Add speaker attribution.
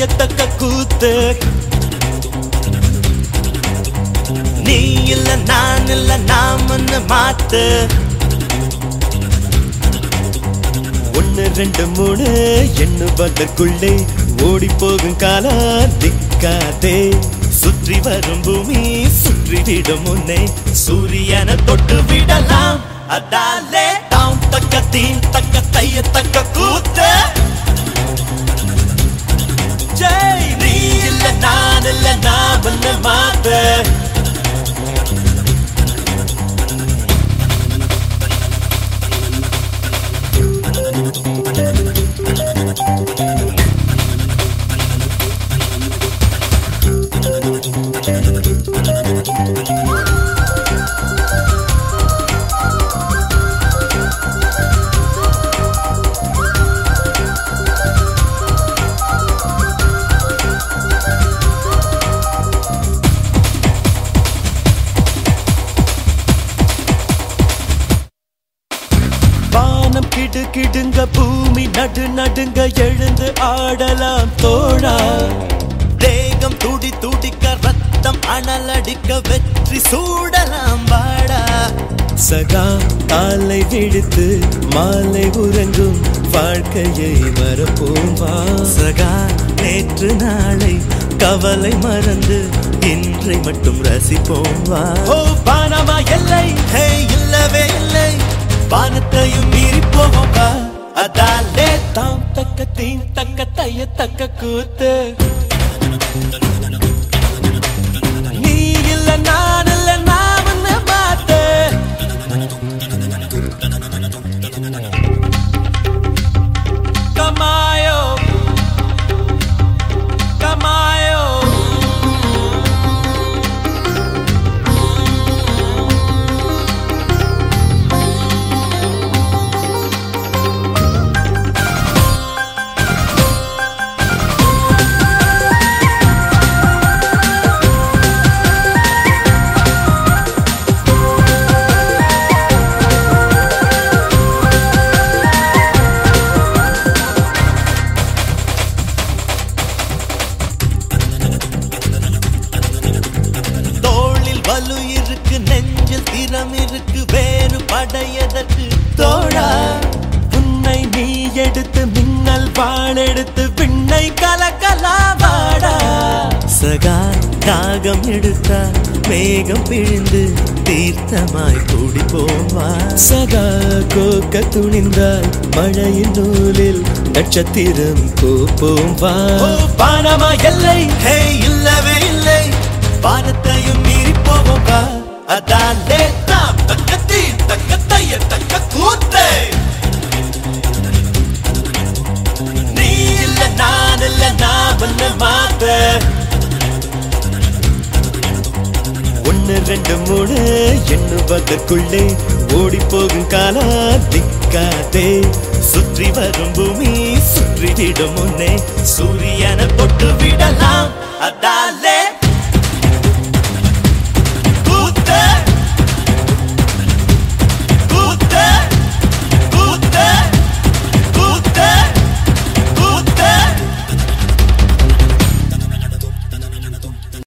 Speaker 1: தையத்தக்க கூத்து நீ இல்ல நான் இல்ல நாமன்னு மாத்து ஒன்னு ரெண்டு மூணு எண்ணுவதற்குள்ளே ஓடி போகும் காலா திக்காதே சுற்றி வரும் பூமி சுற்றி விடும் முன்னே சூரியனை தொட்டு விடலாம் அதாலே தாம் தக்க தீன் தக்க தைய தக்க கூத்து ஜெய் நீ இல்ல நான் இல்ல நான் ஒன்னு மாத்து வானம் கிடு கிடுங்க பூமி நடு நடுங்க எழுந்து ஆடலாம் தோழா தேகம் துடி துடிக்க ரத்தம் அனலடிக்க வெற்றி சூடலாம் வாடா சகா காலை விடுத்து மாலை உறங்கும் வாழ்க்கையை மறப்போம் வா சகா நேற்று நாளை கவலை மறந்து இன்றை மட்டும் ரசிப்போம் வா ஓ பானமா எல்லை ஹே இல்லவே இல்லை வானத்தையும் மீறி போவோம் வா அதாலே தாம் தக்க தீன் தக்க தைய தக்க கூத்து நீ இல்ல நான் இல்ல நான் உன்னை மாத்து Kamayo Kamayo தோளில் வலு இருக்கு நெஞ்சில் திறம் இருக்கு வேறு படையதற்கு தோழா உன்னை நீ எடுத்து மின்னல் வாழெடுத்து விண்ணை கலக்கலா வாடா சகா தாகம் எடுத்தா மேகம் பிழிந்து தீர்த்தமாய் கூடி போவா சகா கோக்க துணிந்தால் மழையின் நூலில் நட்சத்திரம் கோப்போம் வா பானமா எல்லை ஹே இல்லவே இல்லை வானத்தையும் மீறி போவோம் வா அதாலே தாம் தக்க தீ தக்க தைய தக்க கூத்தே நீ இல்ல நான் இல்ல நான் ஒன்னு மாத்த ஒன்னு ரெண்டு மூணு எண்ணுவதற்குள்ளே ஓடி போகும் காலா திக்காதே சுற்றி வரும் பூமி சுற்றி விடும் முன்னே சூரியனை தொட்டு விடலாம் அதா